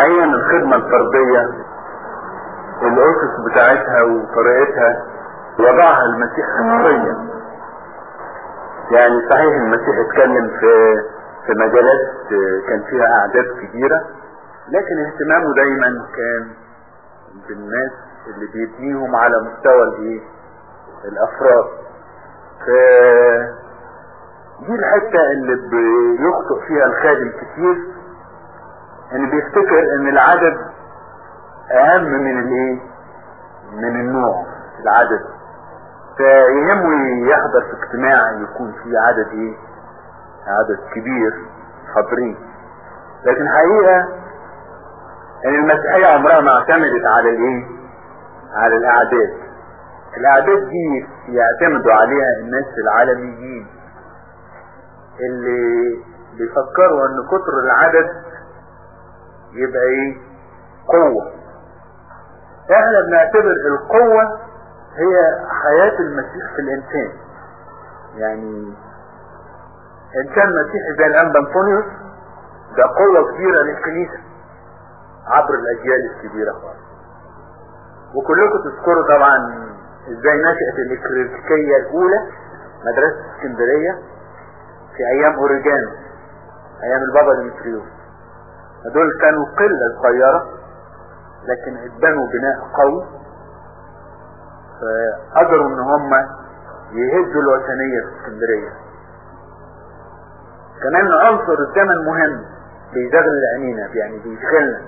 حقيقة الخدمة الفردية الأسس بتاعتها وطريقتها وضعها المسيح شخصيا يعني صحيح المسيح اتكلم في في مجالات كان فيها أعداد كبيرة لكن اهتمامه دايما كان بالناس اللي بيبنيهم على مستوى الايه الافراد ف دي الحتة اللي بيخطئ فيها الخادم كتير ان بيفتكر ان العدد اهم من الايه من النوع العدد فيهمه يحضر في اجتماع يكون فيه عدد ايه عدد كبير حاضرين لكن حقيقة ان المسيحية عمرها ما اعتمدت على الايه على الاعداد الاعداد دي يعتمدوا عليها الناس العالميين اللي بيفكروا ان كتر العدد يبقى ايه قوة احنا بنعتبر القوة هي حياة المسيح في الانسان يعني انسان مسيحي زي الانبا انطونيوس ده قوة كبيرة للكنيسة عبر الاجيال الكبيرة خالص وكلكم تذكروا طبعا ازاي نشأت الاكليريكية الاولى مدرسة اسكندرية في ايام اوريجانو ايام البابا ديمتريوس هدول كانوا قلة صغيرة لكن اتبنوا بناء قوي فقدروا ان هم يهزوا الوثنية في اسكندرية كمان عنصر الزمن مهم بيشغل عينينا يعني بيشغلنا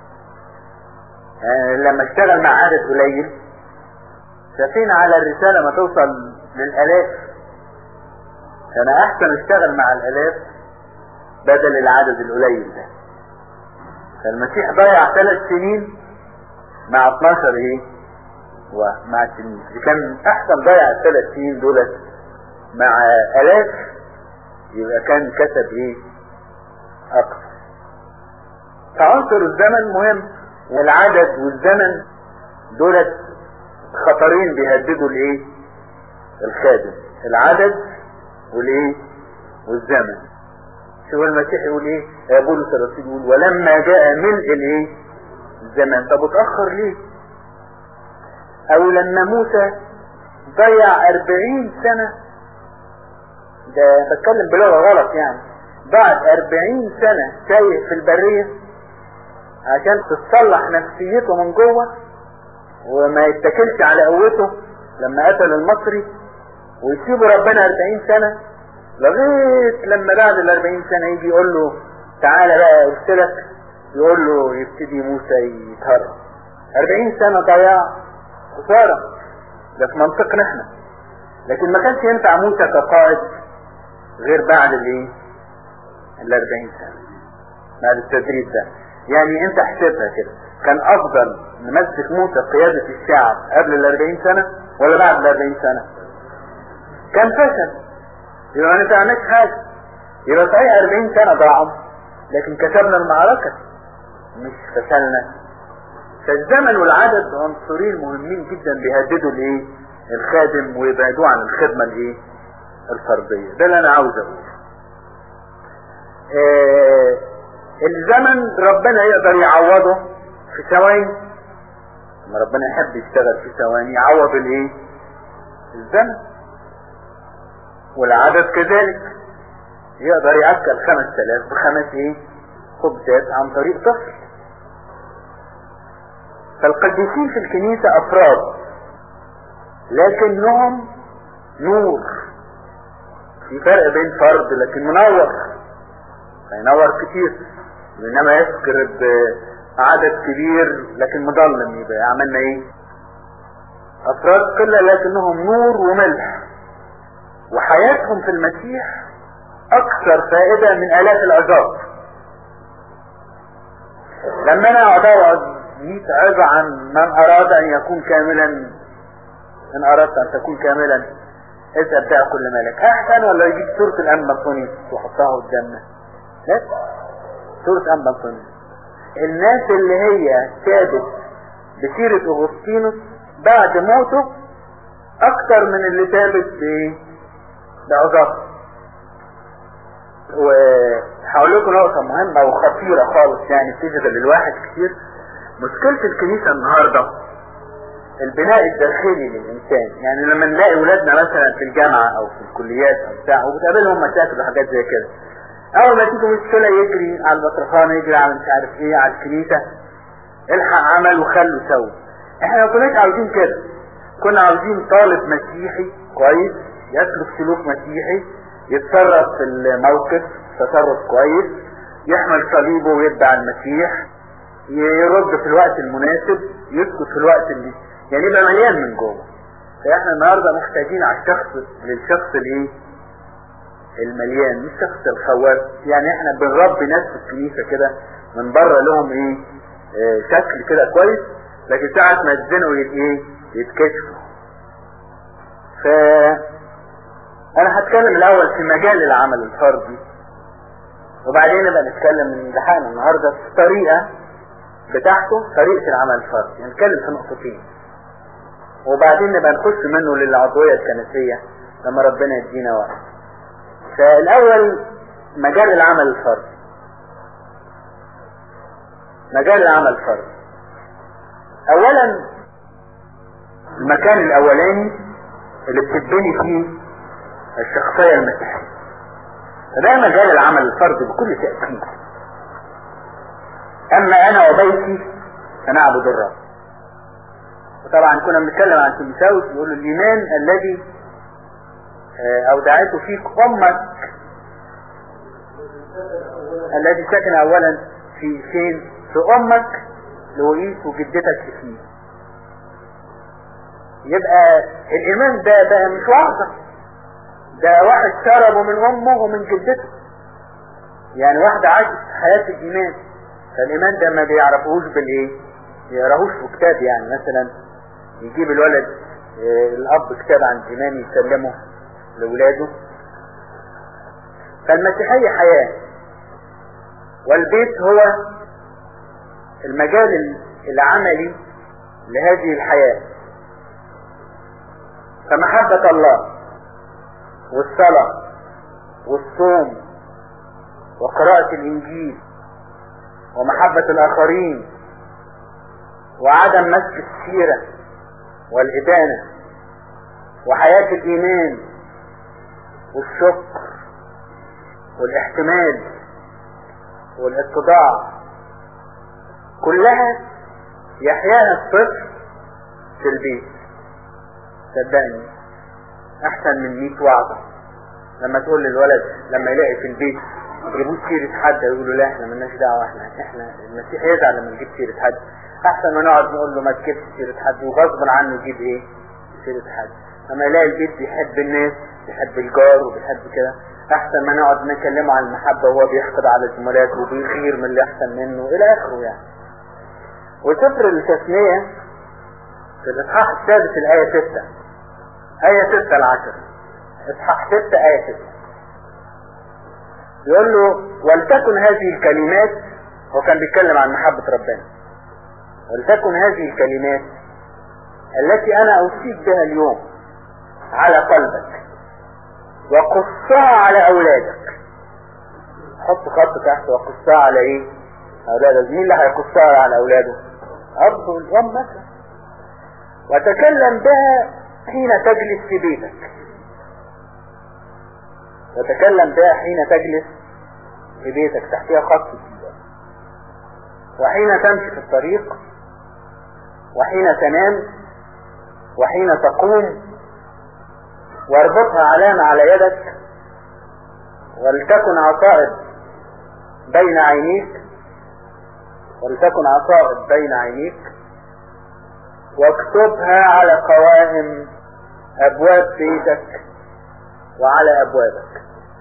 يعني لما اشتغل مع عدد قليل شايفين على الرسالة ما توصل للآلاف فأنا أحسن اشتغل مع الآلاف بدل العدد القليل ده فالمسيح ضيع ثلاث سنين مع 12 ايه ومع التلميذ كان احسن ضيع الثلاث سنين دولت مع الاف يبقى كان كسب ايه اكتر فعنصر الزمن مهم والعدد والزمن دولت خطرين بيهددوا الايه الخادم العدد والايه والزمن شوف المسيح يقول ايه يا بولس الرسول يقول ولما جاء ملء الايه الزمان طب اتأخر ليه او لما موسى ضيع اربعين سنة ده بتكلم بلغة غلط يعني بعد اربعين سنة تايه في البرية عشان تتصلح نفسيته من جوه وما يتكلش على قوته لما قتل المصري ويسيبوا ربنا اربعين سنة لغاية لما بعد الاربعين سنة يجي يقول له تعالى بقى ارسلك يقول له يبتدي موسى يتهرب اربعين سنة ضياع خسارة ده في منطقنا احنا لكن ما كانش ينفع موسى كقائد غير بعد الايه الاربعين سنة بعد التدريب ده يعني انت احسبها كده كان افضل نمسك موسى قيادة الشعب قبل الاربعين سنة ولا بعد الاربعين سنة كان فشل يبقى ما نفعناش حاجة يبقى صحيح 40 سنة ضاعوا لكن كسبنا المعركة مش فشلنا فالزمن والعدد عنصرين مهمين جدا بيهددوا الايه الخادم ويبعدوه عن الخدمة الايه الفردية ده اللي انا عاوز اقوله آه الزمن ربنا يقدر يعوضه في ثواني لما ربنا يحب يشتغل في ثواني يعوض الايه الزمن والعدد كذلك يقدر يأكل خمس تلاف بخمس ايه خبزات عن طريق طفل فالقديسين في الكنيسة افراد لكنهم نور في فرق بين فرد لكن منور هينور كتير انما يسكر بعدد كبير لكن مظلم يبقى عملنا ايه افراد قلة لكنهم نور وملح وحياتهم في المسيح اكثر فائدة من الاف العظات لما انا اقعد اقعد 100 عظة عن من اراد ان يكون كاملا ان اردت ان تكون كاملا اذهب بيع كل مالك احسن ولا يجيب سورة الانبا انطونيوس وحطها قدامنا لا سورة انبا انطونيوس الناس اللي هي سابت بسيرة اغسطينوس بعد موته اكتر من اللي ثابت بايه بعظات هقول لكم نقطة مهمة وخطيرة خالص يعني بتشغل الواحد كتير مشكلة الكنيسة النهاردة البناء الداخلي للإنسان يعني لما نلاقي ولادنا مثلا في الجامعة أو في الكليات أو بتاع وبتقابلهم مشاكل وحاجات زي كده أول ما تيجي مشكلة يجري على البطرخانة يجري على مش عارف إيه على الكنيسة الحق عمل وخلوا سووا إحنا ما كناش عاوزين كده كنا عاوزين طالب مسيحي كويس يسلك سلوك مسيحي يتصرف في الموقف تصرف كويس يحمل صليبه ويتبع المسيح يرد في الوقت المناسب يسكت في الوقت اللي يعني يبقى مليان من جوه فاحنا النهارده محتاجين على الشخص للشخص الايه المليان مش الشخص الخواف يعني احنا بنربي ناس في الكنيسه كده من بره لهم ايه اه شكل كده كويس لكن ساعة ما يتزنقوا ايه يتكشفوا ف انا هتكلم الاول في مجال العمل الفردي وبعدين نبقى نتكلم من لحقنا النهارده في الطريقه بتاعته طريقه العمل الفردي يعني نتكلم في نقطتين وبعدين نبقى نخش منه للعضويه الكنسيه لما ربنا يدينا وقت فالاول مجال العمل الفردي مجال العمل الفردي اولا المكان الاولاني اللي بتتبني فيه الشخصية المسيحية فده مجال العمل الفردي بكل تأكيد أما أنا وبيتي فنعبد الرب وطبعا كنا بنتكلم عن تيموثاوس بيقول الإيمان الذي أودعته فيك أمك الذي سكن أولا في فين في أمك لوئيس وجدتك فيه يبقى الإيمان ده بقى مش وعظة ده واحد شربه من امه ومن جدته يعني واحدة عاشت حياة الايمان فالايمان ده ما بيعرفوش بالايه يقراهوش في كتاب يعني مثلا يجيب الولد اه الاب كتاب عن الايمان يسلمه لاولاده فالمسيحية حياة والبيت هو المجال العملي لهذه الحياة فمحبة الله والصلاة والصوم وقراءة الإنجيل ومحبة الآخرين وعدم مسك السيرة والإدانة وحياة الإيمان والشكر والاحتمال والاتضاع كلها يحياها الطفل في البيت صدقني احسن من 100 وعظة لما تقول للولد لما يلاقي في البيت يجيبوش سيرة حد يقولوا لا احنا مالناش دعوة احنا احنا المسيح يزعل لما نجيب سيرة حد احسن ما نقعد نقول له ما تجيبش سيرة حد وغصب عنه يجيب ايه سيرة حد لما يلاقي البيت بيحب الناس بيحب الجار وبيحب كده احسن ما نقعد نكلمه عن المحبة وهو بيحقد على زملاته وبيغير من اللي احسن منه الى اخره يعني وسفر التثنية في الاصحاح السادس الاية 6 آية 6 العشر اصحاح 6 آية 6 يقول له ولتكن هذه الكلمات هو كان بيتكلم عن محبة ربنا ولتكن هذه الكلمات التي أنا أوصيك بها اليوم على قلبك وقصها على أولادك حط خط تحت وقصها على إيه؟ أولادك مين اللي هيقصها على أولاده؟ أب والأم مثلا وتكلم بها حين تجلس في بيتك وتكلم بها حين تجلس في بيتك تحتها خط كده وحين تمشي في الطريق وحين تنام وحين تقوم واربطها علامة على يدك ولتكن عصائب بين عينيك ولتكن عصائب بين عينيك واكتبها على قوائم ابواب بيتك وعلى ابوابك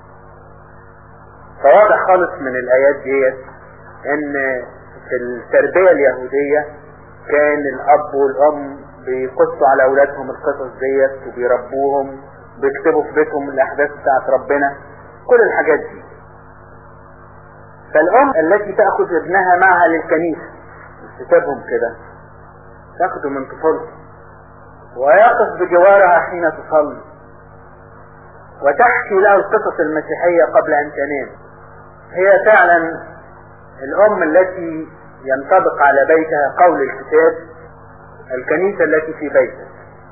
فواضح خالص من الايات ديت ان في التربية اليهودية كان الاب والام بيقصوا على اولادهم القصص ديت وبيربوهم بيكتبوا في بيتهم الاحداث بتاعت ربنا كل الحاجات دي فالام التي تاخذ ابنها معها للكنيسه تسيبهم كده تاخده من طفولته ويقف بجوارها حين تصلي وتحكي له القصص المسيحية قبل أن تنام هي فعلا الأم التي ينطبق على بيتها قول الكتاب الكنيسة التي في بيتك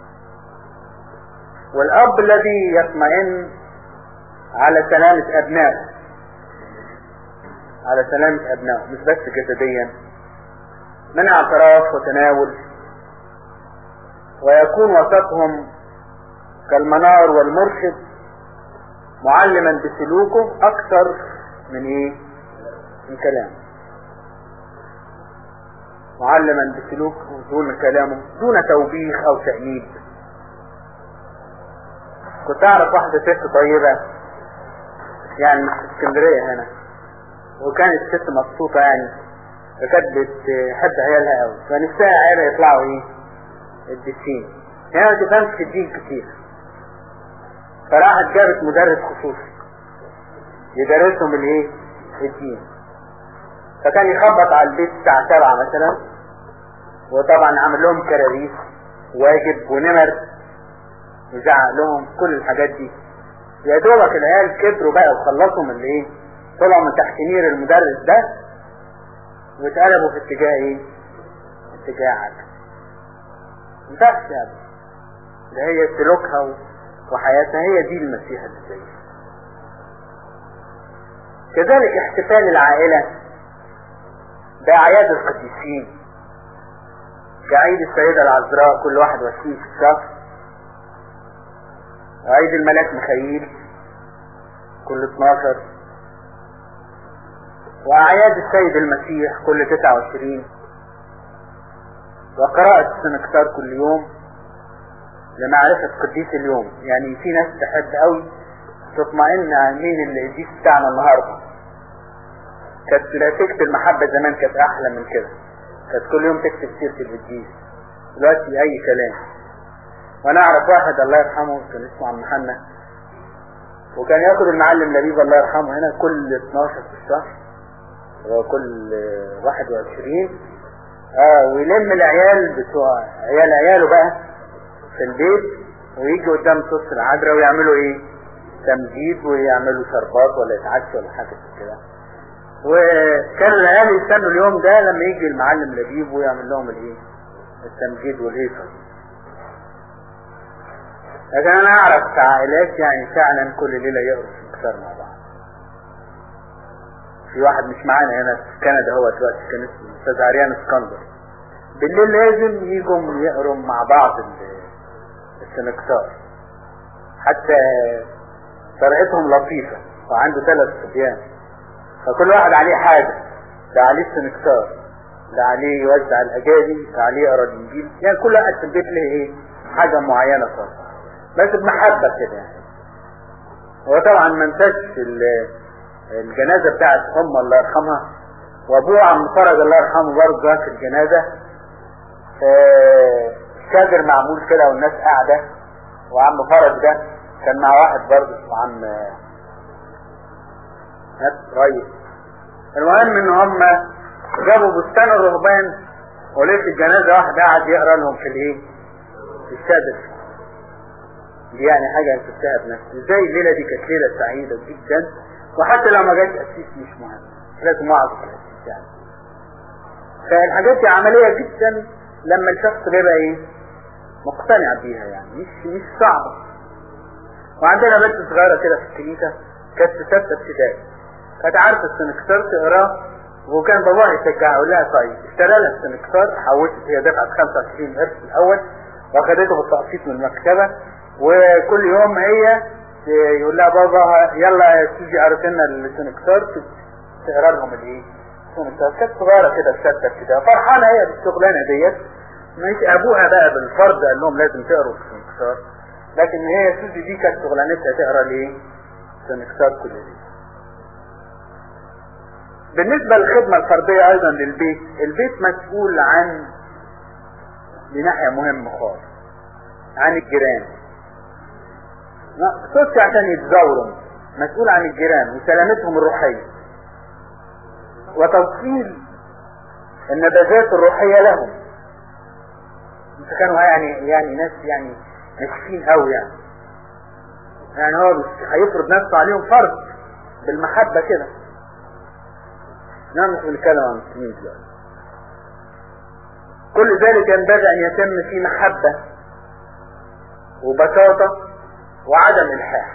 والأب الذي يطمئن على سلامة أبنائه على سلامة أبنائه مش بس جسديا من اعتراف وتناول ويكون وسطهم كالمنار والمرشد معلما بسلوكه أكثر من إيه؟ من كلامه معلما بسلوكه دون كلامه دون توبيخ أو تأنيب كنت أعرف واحدة ست طيبة يعني في اسكندرية هنا وكانت ست مبسوطة يعني فكانت بتحب عيالها قوي فنفسها عيالها يطلعوا ايه الدسين هي ما تفهمش في الدين كتير فراحت جابت مدرس خصوصي يدرسهم الايه الدين فكان يخبط على البيت الساعة سبعة مثلا وطبعا عمل لهم كراريس واجب ونمر وزعق لهم كل الحاجات دي يا دوبك العيال كبروا بقى وخلصوا من الايه طلعوا من تحت نير المدرس ده واتقلبوا في اتجاه ايه اتجاه عكس مفيهاش ابدا ده هي سلوكها وحياتها هي دي المسيح اللي زيها كذلك احتفال العائلة بأعياد القديسين كعيد السيدة العذراء كل واحد وعشرين في الشهر وعيد الملاك مخيل كل 12 وأعياد السيد المسيح كل 29 وقراءة السنكتار كل يوم لمعرفة قديس اليوم يعني في ناس تحب قوي تطمئن عن مين القديس بتاعنا النهارده كانت تكتب المحبة زمان كانت أحلى من كده كانت كل يوم تكتب سيرة القديس دلوقتي أي كلام وأنا أعرف واحد الله يرحمه كان اسمه عم محمد وكان ياخد المعلم لبيب الله يرحمه هنا كل 12 في الشهر وكل 21 اه ويلم العيال بتوع عيال عياله بقى في البيت ويجي قدام صوص العذراء ويعملوا ايه تمجيد ويعملوا شربات ولا يتعشوا ولا حاجه كده وكانوا العيال يستنوا اليوم ده لما يجي المعلم لبيب ويعمل لهم الايه التمجيد والهيصه لكن انا اعرف عائلات يعني فعلا كل ليله يقروا انكسار مع بعض في واحد مش معانا هنا في كندا هو دلوقتي كان اسمه الاستاذ عريان اسكندر بالليل لازم يجوا يقروا مع بعض السنكسار حتى طريقتهم لطيفة وعنده ثلاث صبيان فكل واحد عليه حاجة ده عليه السنكسار ده عليه يوزع الأجازي ده عليه يقرا الإنجيل يعني كل واحد في البيت له إيه حاجة معينة صار بس بمحبة كده يعني هو طبعا ما انساش الجنازة بتاعت أم الله يرحمها وأبوه عم فرج الله يرحمه برضه في الجنازة شادر معمول كده والناس قاعدة وعم فرج ده كان مع واحد برضه اسمه عم ريس المهم ان هم جابوا بستان الرهبان ولقيت الجنازة واحد قاعد يقرا لهم في الايه في الشادر دي يعني حاجة شفتها بنفسي ازاي الليلة دي كانت ليلة سعيدة جدا وحتى لو ما جاش أسيس مش مهم لازم وعظ الأسيس يعني فالحاجات دي عملية جدا لما الشخص بيبقى ايه مقتنع بيها يعني مش مش صعبة وعندنا بنت صغيرة كده في الكنيسة كانت في ستة ابتدائي كانت عارفة السنكسار تقراه وكان باباها يشجعها يقول لها طيب اشترى لها السنكسار حولت هي دفعت 25 قرش الأول واخدته بالتقسيط من المكتبة وكل يوم هي يقول لها بابا يلا تيجي قريت لنا السنكسار تقرا لهم الايه السنكسار كانت صغيره كده في سته كده فرحانه هي بالشغلانه ديت مش ابوها بقى بالفرض قال لهم لازم تقروا السنكسار لكن هي سوزي دي كانت شغلانتها تقرا ليه السنكسار كل دي بالنسبة للخدمة الفردية أيضا للبيت البيت مسؤول عن لناحية مهمة خالص عن الجيران صوتي عشان يتزاوروا مسؤول عن الجيران وسلامتهم الروحية وتوصيل النبذات الروحية لهم كانوا يعني يعني ناس يعني ناشفين قوي يعني يعني هو هيفرض نفسه عليهم فرض بالمحبة كده نعم مش بنتكلم عن المسلمين دلوقتي كل ذلك ينبغي ان يتم في محبة وبساطة وعدم الحاح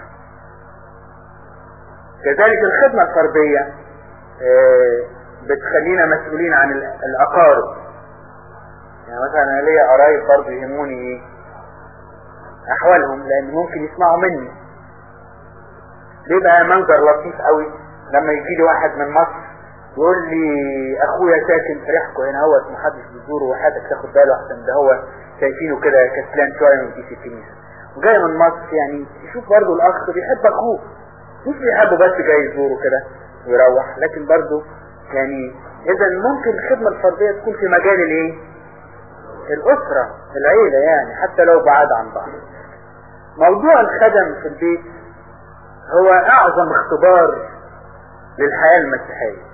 كذلك الخدمة الفردية آه، بتخلينا مسؤولين عن ال- الاقارب يعني مثلا انا ليا قرايب برضه يهموني ايه احوالهم لان ممكن يسمعوا مني ليه بقى منظر لطيف قوي لما يجي لي واحد من مصر يقول لي اخويا ساكن في ريحكو هنا هو محدش بيزوره وحياتك تاخد باله احسن ده هو شايفينه كده كسلان شويه من كيس الكنيسه وجاي من مصر يعني يشوف برضه الاخ بيحب اخوه مش بيحبه بس جاي يزوره كده ويروح لكن برضه يعني اذا ممكن الخدمه الفرديه تكون في مجال الايه؟ الاسره العيله يعني حتى لو بعاد عن بعض موضوع الخدم في البيت هو اعظم اختبار للحياة المسيحية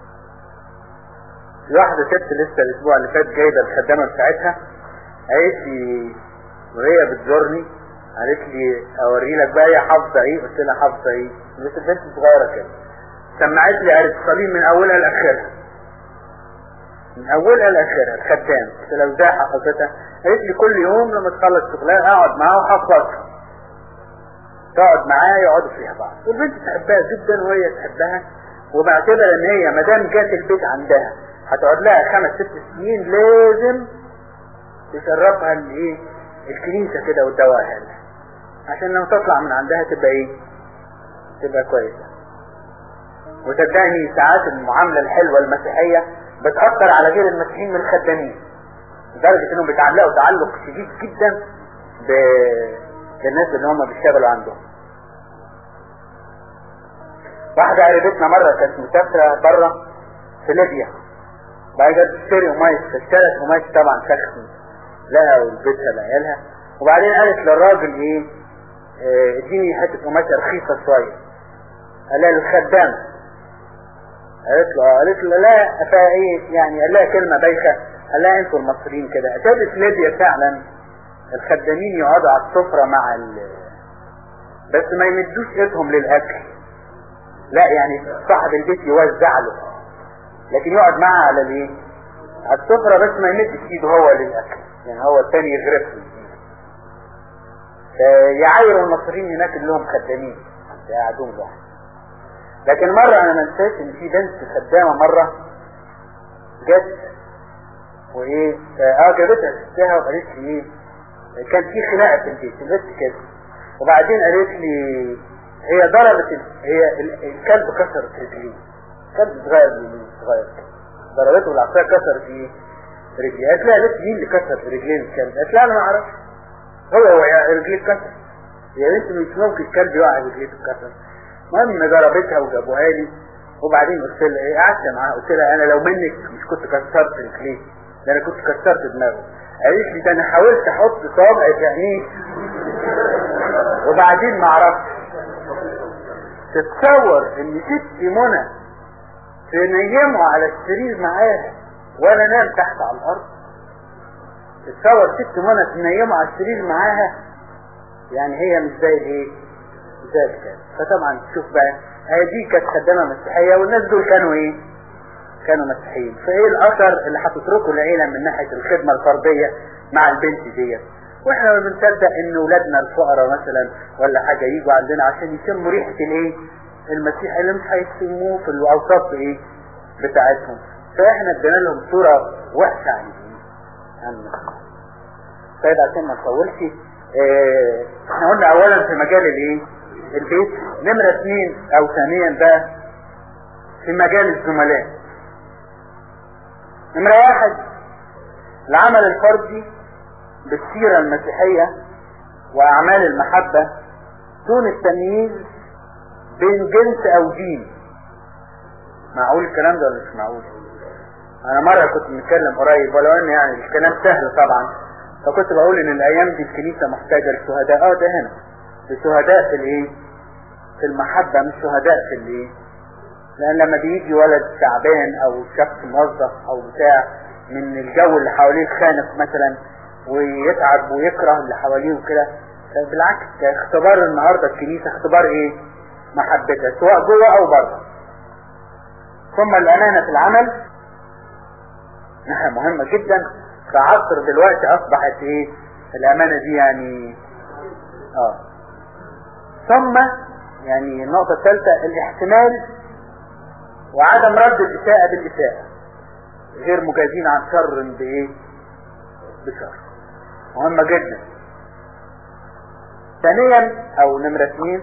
في واحدة ست لسه الاسبوع اللي فات جايبة الخدامة بتاعتها قالت لي وهي بتزورني قالت لي اوري لك بقى هي حافظة ايه قلت لها حافظة ايه بس البنت صغيرة كده سمعت لي قالت صليب من اولها لاخرها من اولها لاخرها الخدام قلت لها ازاي حفظتها قالت لي كل يوم لما تخلص شغلها اقعد معاها وحفظها تقعد معاه يقعدوا فيها بعض والبنت تحبها جدا وهي تحبها وبعتبر ان هي ما دام جات البيت عندها هتقعد لها خمس ست سنين لازم تشربها الايه الكنيسه كده وتدوقها لها عشان لما تطلع من عندها تبقى ايه تبقى كويسه وصدقني ساعات المعامله الحلوه المسيحيه بتاثر على غير المسيحيين من الخدامين لدرجه انهم بيتعلقوا تعلق شديد جدا ب الناس اللي هم بيشتغلوا عندهم واحدة قريبتنا مرة كانت مسافرة بره في ليبيا بعد كده تشتري قماش فاشترت قماش طبعا شخصي لها ولبيتها لعيالها وبعدين قالت للراجل ايه اه، اديني حتة قماشة رخيصة شوية قال لها للخدام قالت له اه قالت له لا فا ايه يعني قال لها كلمة بايخة قال لها انتوا المصريين كده اتابت ليبيا فعلا الخدامين يقعدوا على السفرة مع ال بس ما يمدوش ايدهم للاكل لا يعني صاحب البيت يوزع له لكن يقعد معاه على الايه على السفرة بس ما يمدش ايده هو للاكل يعني هو التاني يغرف له يعايروا المصريين هناك اللي هم خدامين يقعدون لوحدهم لكن مرة انا ما انساش ان في بنت خدامة مرة جت وايه اه جابتها ستها وقالت لي ايه كان في خناقه في البيت البنت كده وبعدين قالت لي هي ضربت ال... هي ال... الكلب كسرت رجليه كلب صغير من صغير كده ضربته بالعصايه كسرت ايه رجليه قالت لها بنت مين اللي كسر رجلين الكلب قالت لها انا ما اعرفش هو هو يا رجليه اتكسر يا بنت مش ممكن الكلب يقع رجليه تتكسر المهم ضربتها وجابوها لي وبعدين قلت لها ايه قعدت معاها قلت لها انا لو منك مش كنت كسرت رجليه ده انا كنت كسرت دماغه قالت لي ده انا حاولت احط صابعي في عينيه وبعدين ما عرفتش تتصور ان ست منى تنيمه على السرير معاها وانا نام تحت على الارض تتصور ست منى تنيمه على السرير معاها يعني هي مش زي الايه زي الكلام فطبعا تشوف بقى هي دي كانت خدامه مسيحيه والناس دول كانوا ايه كانوا مسيحيين فايه الاثر اللي هتتركه العيله من ناحيه الخدمه الفرديه مع البنت ديت واحنا ما بنصدق ان ولادنا الفقراء مثلا ولا حاجه يجوا عندنا عشان يشموا ريحه الايه المسيح اللي مش هيشموه في الاوساط ايه بتاعتهم فاحنا ادينا لهم صوره وحشه عن عن المسيح طيب عشان ما نطولش اه احنا قلنا اولا في مجال الايه البيت نمرة اثنين او ثانيا بقى في مجال الزملاء نمرة واحد العمل الفردي بالسيرة المسيحية وأعمال المحبة دون التمييز بين جنس أو دين معقول الكلام ده ولا مش معقول؟ أنا مرة كنت بنتكلم قريب ولو إن يعني الكلام سهل طبعا فكنت بقول إن الأيام دي الكنيسة محتاجة لشهداء أه ده هنا لشهداء في الإيه؟ في المحبة مش شهداء في الإيه؟ لان لما بيجي ولد تعبان او شخص موظف او بتاع من الجو اللي حواليه خانق مثلا ويتعب ويكره اللي حواليه وكده بالعكس ده اختبار النهارده الكنيسه اختبار ايه؟ محبتها سواء جوه او بره. ثم الامانة في العمل ناحية مهمة جدا في عصر دلوقتي اصبحت ايه الامانة دي يعني اه ثم يعني النقطة الثالثة الاحتمال وعدم رد الاساءة بالاساءة غير مجازين عن شر بايه بشر مهمة جدا ثانيا او نمرة اثنين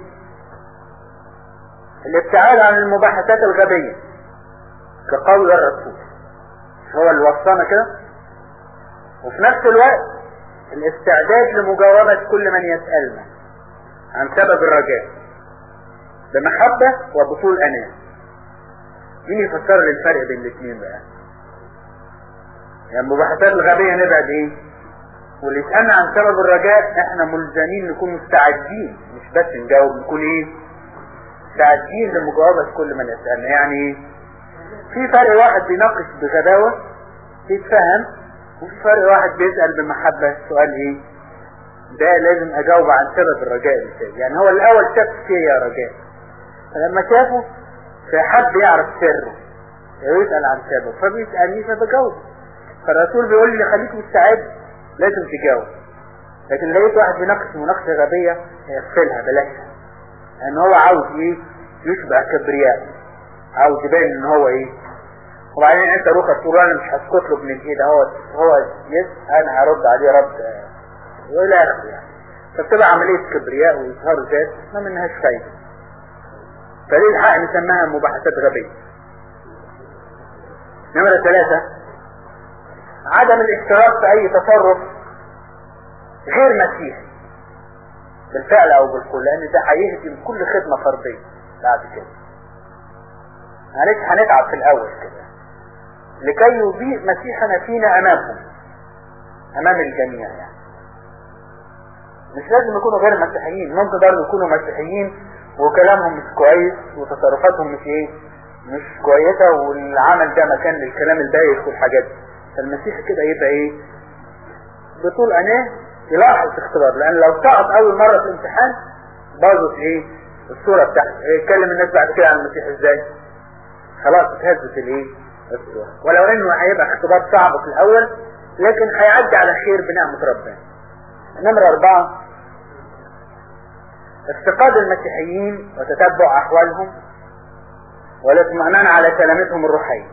الابتعاد عن المباحثات الغبية كقول الرسول هو اللي وصانا كده وفي نفس الوقت الاستعداد لمجاوبة كل من يسألنا عن سبب الرجاء بمحبة وبطول أمان مين يفسر لي الفرق بين الاثنين بقى يعني المباحثات الغبية نبعد ايه واللي يسألنا عن سبب الرجاء احنا ملزمين نكون مستعدين مش بس نجاوب نكون ايه مستعدين لمجاوبة كل من يسألنا يعني ايه في فرق واحد بيناقش بغباوة يتفهم وفي فرق واحد بيسأل بمحبة سؤال ايه ده لازم اجاوب عن سبب الرجاء بتاعي يعني هو الاول شاف فيا رجاء فلما شافه فحب يعرف سره ويسأل عن سببه فبيسألني فبجاوب فالرسول بيقول لي خليك مستعد لازم تجاوب لكن لقيت واحد بيناقش مناقشة غبية اغفلها بلاشها لان هو عاوز ايه يشبع كبرياء عاوز يبين ان هو ايه وبعدين انت روح تقول انا مش هسكت له من الايد هو هو يس انا هرد عليه رد والى اخره يعني فبتبقى عملية كبرياء واظهار ذات ما منهاش فايدة فليه الحق نسميها مباحثات غبية نمرة ثلاثة عدم الاشتراك في اي تصرف غير مسيحي بالفعل او بالقول لان ده هيهدم كل خدمة فردية بعد كده معلش هنتعب في الاول كده لكي يضيء مسيحنا فينا امامهم امام الجميع يعني مش لازم يكونوا غير مسيحيين ممكن برضه يكونوا مسيحيين وكلامهم مش كويس وتصرفاتهم مش ايه مش كويسة والعمل ده مكان للكلام البايخ والحاجات دي فالمسيح كده يبقى ايه بطول عينيه يلاحظ اختبار لان لو سقط اول مرة في الامتحان باظت ايه الصورة بتاعته إيه يتكلم الناس بعد كده عن المسيح ازاي خلاص اتهزت الايه الصورة ولو انه هيبقى اختبار صعب في الاول لكن هيعدي على خير بنعمة ربنا نمرة اربعة افتقاد المسيحيين وتتبع احوالهم والاطمئنان على سلامتهم الروحية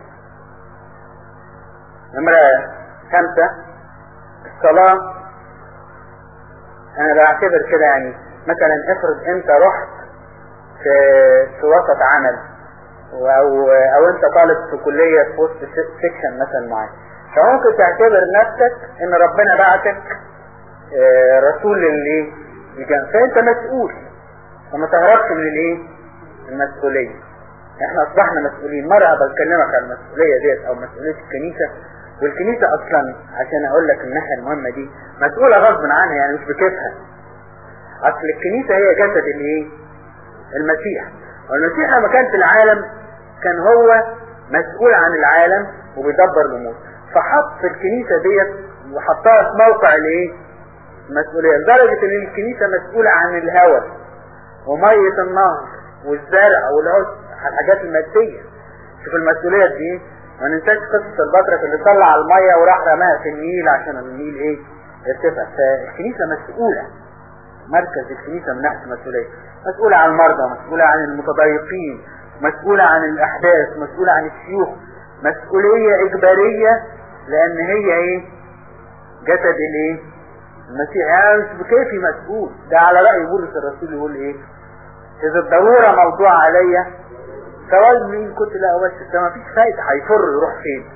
نمرة خمسة الصلاة انا بعتبر كده يعني مثلا افرض انت رحت في في وسط عمل او او انت طالب في كلية في وسط سيكشن مثلا معين فممكن تعتبر نفسك ان ربنا بعتك اه رسول للايه الجنة فانت مسؤول فما تهربش من الايه المسؤولية احنا اصبحنا مسؤولين مرة بكلمك عن المسؤولية ديت او مسؤولية الكنيسة والكنيسة اصلا عشان اقول لك الناحية المهمة دي مسؤولة غصب عنها يعني مش بكيفها اصل الكنيسة هي جسد الايه المسيح والمسيح لما كان في العالم كان هو مسؤول عن العالم وبيدبر الامور فحط في الكنيسة ديت وحطها في موقع الايه المسؤولية لدرجة ان الكنيسة مسؤولة عن الهوى ومية النهر والزرع والعشب الحاجات المادية شوف المسؤولية دي ما ننساش قصة البطرك اللي طلع المية وراح رماها في النيل عشان النيل ايه يرتفع فالكنيسة مسؤولة مركز الكنيسة من ناحية المسؤولية مسؤولة عن المرضى مسؤولة عن المتضايقين مسؤولة عن الأحداث مسؤولة عن الشيوخ مسؤولية إجبارية لأن هي إيه جسد الإيه المسيح يعني مش بكيفي مسؤول ده على رأي بولس الرسول يقول إيه إذا الضرورة موضوع عليا سواء مين كنت لا أبشر ده مفيش فايدة هيفر يروح فين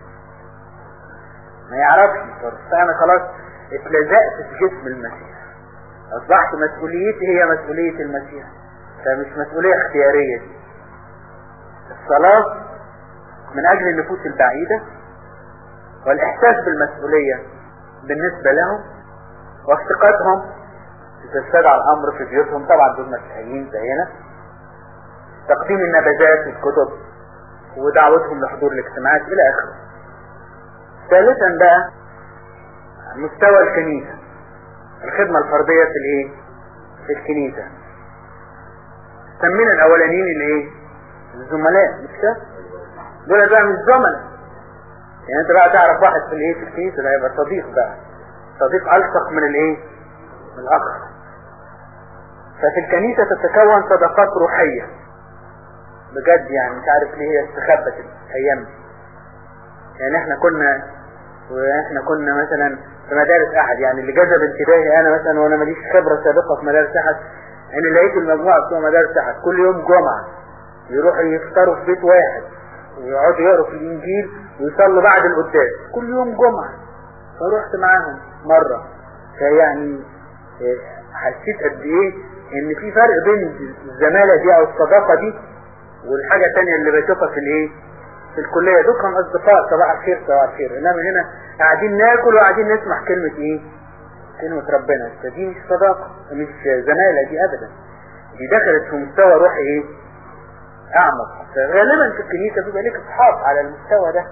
ما يعرفش يفر فأنا خلاص اتلزقت في جسم المسيح أصبحت مسؤوليتي هي مسؤولية المسيح فمش مسؤولية اختيارية دي الصلاة من أجل النفوس البعيدة والإحساس بالمسؤولية بالنسبة لهم وافتقادهم تستدعى الأمر في بيوتهم طبعا دول مسيحيين زينا تقديم النبذات والكتب ودعوتهم لحضور الاجتماعات إلى آخره ثالثا بقى مستوى الكنيسة الخدمة الفردية في الايه في الكنيسة سمينا الاولانيين الايه الزملاء مش كده دول بقى مش زملاء يعني انت بقى تعرف واحد في الايه في الكنيسه ده يبقى صديق بقى صديق الصق من الايه من الاخ ففي الكنيسه تتكون صداقات روحيه بجد يعني مش عارف ليه هي استخبت الايام يعني احنا كنا واحنا كنا مثلا في مدارس احد يعني اللي جذب انتباهي انا مثلا وانا ماليش خبره سابقه في مدارس احد ان لقيت المجموعه بتوع مدارس احد كل يوم جمعه يروحوا يفطروا في بيت واحد ويقعدوا يقروا في الانجيل ويصلوا بعد القداس كل يوم جمعه فرحت معاهم مره فيعني حسيت قد ايه ان في فرق بين الزماله دي او الصداقه دي والحاجه الثانيه اللي بشوفها في الايه في الكليه دول كانوا اصدقاء صباح الخير صباح الخير انما هنا قاعدين ناكل وقاعدين نسمع كلمه ايه كلمه ربنا فدي مش صداقه مش زماله دي ابدا دي دخلت في مستوى روحي ايه اعمق فغالبا في الكنيسه بيبقى ليك اصحاب على المستوى ده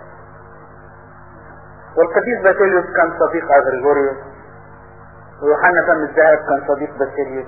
والقديس باسيليوس كان صديق اغريغوريوس ويوحنا فم الذهب كان صديق باسيليوس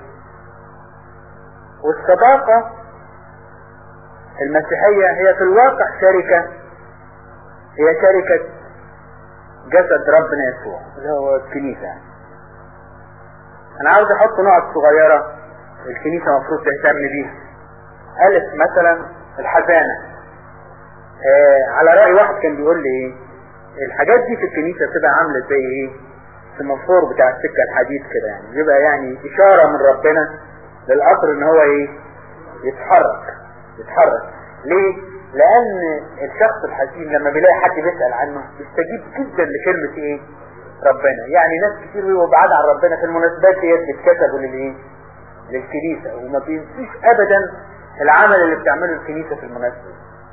والصداقه المسيحية هي في الواقع شركة هي شركة جسد ربنا يسوع اللي هو الكنيسة يعني. أنا عاوز أحط نقط صغيرة الكنيسة المفروض تهتم بيها ألف مثلا الحزانة آه على رأي واحد كان بيقول لي إيه الحاجات دي في الكنيسة بتبقى عاملة زي إيه السمافور بتاع السكة الحديد كده يعني بيبقى يعني إشارة من ربنا للقطر إن هو إيه يتحرك يتحرك ليه لان الشخص الحزين لما بيلاقي حد بيسأل عنه بيستجيب جدا لكلمة ايه ربنا يعني ناس كتير بيبقوا بعاد عن ربنا في المناسبات ديت بيتكتبوا للايه للكنيسة وما بينسوش ابدا العمل اللي بتعمله الكنيسة في المناسبة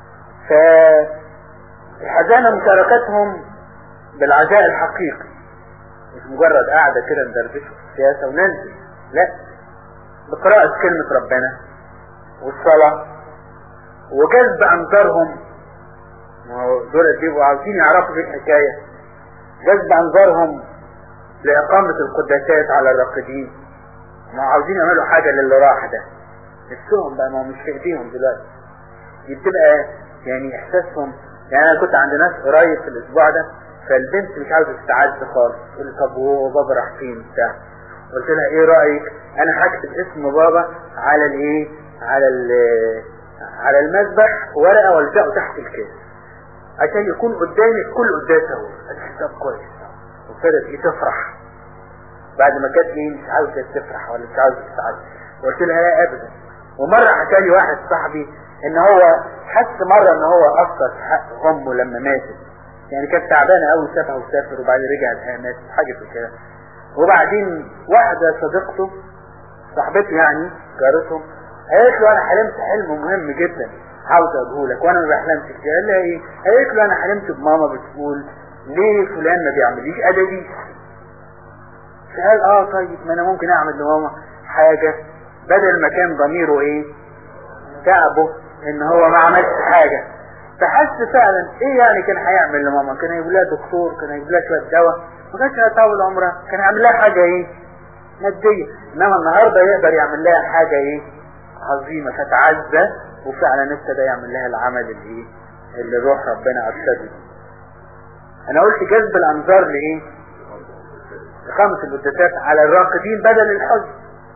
فالحزانة مشاركتهم بالعزاء الحقيقي مش مجرد قاعدة كده ندردش في السياسة وننزل لا بقراءة كلمة ربنا والصلاة وجذب أنظارهم دول بيبقوا عاوزين يعرفوا ايه الحكاية جذب أنظارهم لإقامة القداسات على الراقدين ما عاوزين يعملوا حاجة للي راح ده نفسهم بقى ما هو مش في ايديهم دلوقتي دي بتبقى يعني احساسهم يعني انا كنت عند ناس قريب في الاسبوع ده فالبنت مش عاوزه تستعد خالص تقول لي طب وهو بابا راح فين بتاع قلت لها ايه رايك انا هكتب اسم بابا على الايه على على المذبح ورقه والزقه تحت الكاس عشان يكون قدامي في كل قداس اهو طب كويس وابتدت ايه تفرح بعد ما كانت ايه مش عاوزه تفرح ولا مش عاوزه تستعد قلت لها لا ابدا ومره حكى لي واحد صاحبي ان هو حس مره ان هو اثر في حق امه لما ماتت يعني كانت تعبانه قوي سابها وسافر وبعدين رجع لها مات حاجه في كده وبعدين واحده صديقته صاحبته يعني جارتهم قالت له انا حلمت حلم مهم جدا عاوز اقوله لك وانا ما بحلمش كده قال لها ايه قالت له انا حلمت بماما بتقول ليه فلان ما بيعمليش ادبيس فقال اه طيب ما انا ممكن اعمل لماما حاجه بدل ما كان ضميره ايه تعبه ان هو ما عملش حاجه فحس فعلا ايه يعني كان هيعمل لماما كان هيجيب لها دكتور كان هيجيب لها شويه دواء ما كانش هيطول عمرها كان هيعمل لها حاجه ايه ماديه انما النهارده يقدر يعمل لها حاجه ايه عظيمه فتعزى وفعلا ابتدى يعمل لها العمل اللي ايه اللي روح ربنا ارشده انا قلت جذب الانظار لايه لخمس القداسات على الراقدين بدل الحزن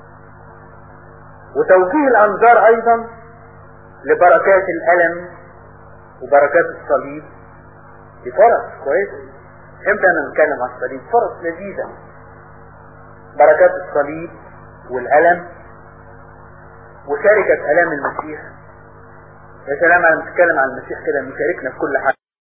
وتوجيه الانظار ايضا لبركات الالم وبركات الصليب دي فرص كويسه امتى انا نتكلم عن الصليب فرص لذيذه بركات الصليب والالم وشركة الام المسيح يا سلام انا بتكلم عن المسيح كده مشاركنا في كل حاجه